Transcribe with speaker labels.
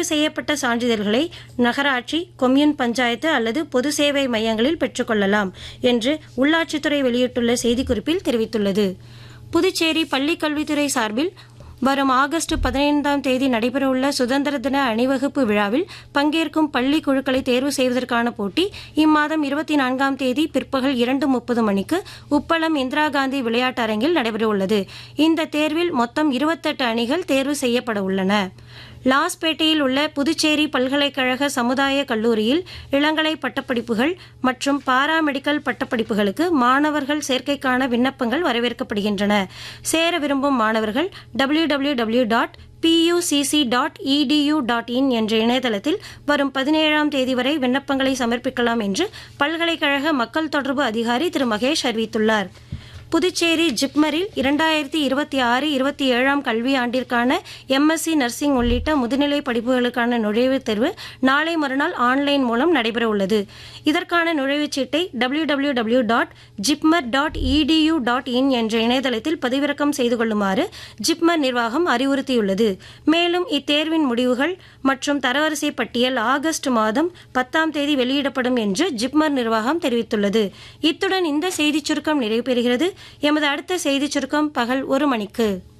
Speaker 1: தேர்வு செய்யப்பட்ட சான்றிதழ்களை நகராட்சி கொம்யூன் பஞ்சாயத்து அல்லது பொது சேவை மையங்களில் பெற்றுக்கொள்ளலாம் என்று உள்ளாட்சித்துறை வெளியிட்டுள்ள செய்திக்குறிப்பில் தெரிவித்துள்ளது புதுச்சேரி பள்ளிக் கல்வித்துறை சார்பில் வரும் ஆகஸ்ட் பதினைந்தாம் தேதி நடைபெறவுள்ள சுதந்திர தின அணிவகுப்பு விழாவில் பங்கேற்கும் பள்ளி குழுக்களை தேர்வு செய்வதற்கான போட்டி இம்மாதம் இருபத்தி நான்காம் தேதி பிற்பகல் இரண்டு முப்பது மணிக்கு உப்பளம் இந்திரா காந்தி விளையாட்டரங்கில் நடைபெறவுள்ளது இந்த தேர்வில் மொத்தம் இருபத்தெட்டு அணிகள் தேர்வு செய்யப்பட உள்ளன லாஸ்பேட்டையில் உள்ள புதுச்சேரி பல்கலைக்கழக சமுதாய கல்லூரியில் இளங்கலை பட்டப்படிப்புகள் மற்றும் பாராமெடிக்கல் பட்டப்படிப்புகளுக்கு மாணவர்கள் சேர்க்கைக்கான விண்ணப்பங்கள் வரவேற்கப்படுகின்றன சேர விரும்பும் மாணவர்கள் W W W dot PUCC dot edu dot in என்ற இணையதளத்தில் வரும் பதினேழாம் தேதி வரை விண்ணப்பங்களை சமர்ப்பிக்கலாம் என்று பல்கலைக்கழக மக்கள் தொடர்பு அதிகாரி திரு மகேஷ் அறிவித்துள்ளார் புதுச்சேரி ஜிப்மரில் இரண்டாயிரத்தி இருபத்தி ஆறு இருபத்தி ஏழாம் கல்வியாண்டிற்கான எம்எஸ்சி நர்சிங் உள்ளிட்ட முதுநிலை படிப்புகளுக்கான நுழைவுத் தேர்வு நாளை மறுநாள் ஆன்லைன் மூலம் நடைபெறவுள்ளது இதற்கான நுழைவுச் சீட்டை W W W dot JIPMER dot edu dot in என்ற இணையதளத்தில் பதிவிறக்கம் செய்து கொள்ளுமாறு ஜிப்மர் நிர்வாகம் அறிவுறுத்தியுள்ளது மேலும் இத்தேர்வின் முடிவுகள் மற்றும் தரவரிசை பட்டியல் ஆகஸ்ட் மாதம் பத்தாம் தேதி வெளியிடப்படும் என்று ஜிப்மர் நிர்வாகம் தெரிவித்துள்ளது இத்துடன் இந்த செய்திச் சுருக்கம் நிறைவு பெறுகிறது எமது அடுத்த செய்திச் சுருக்கம் பகல் ஒரு மணிக்கு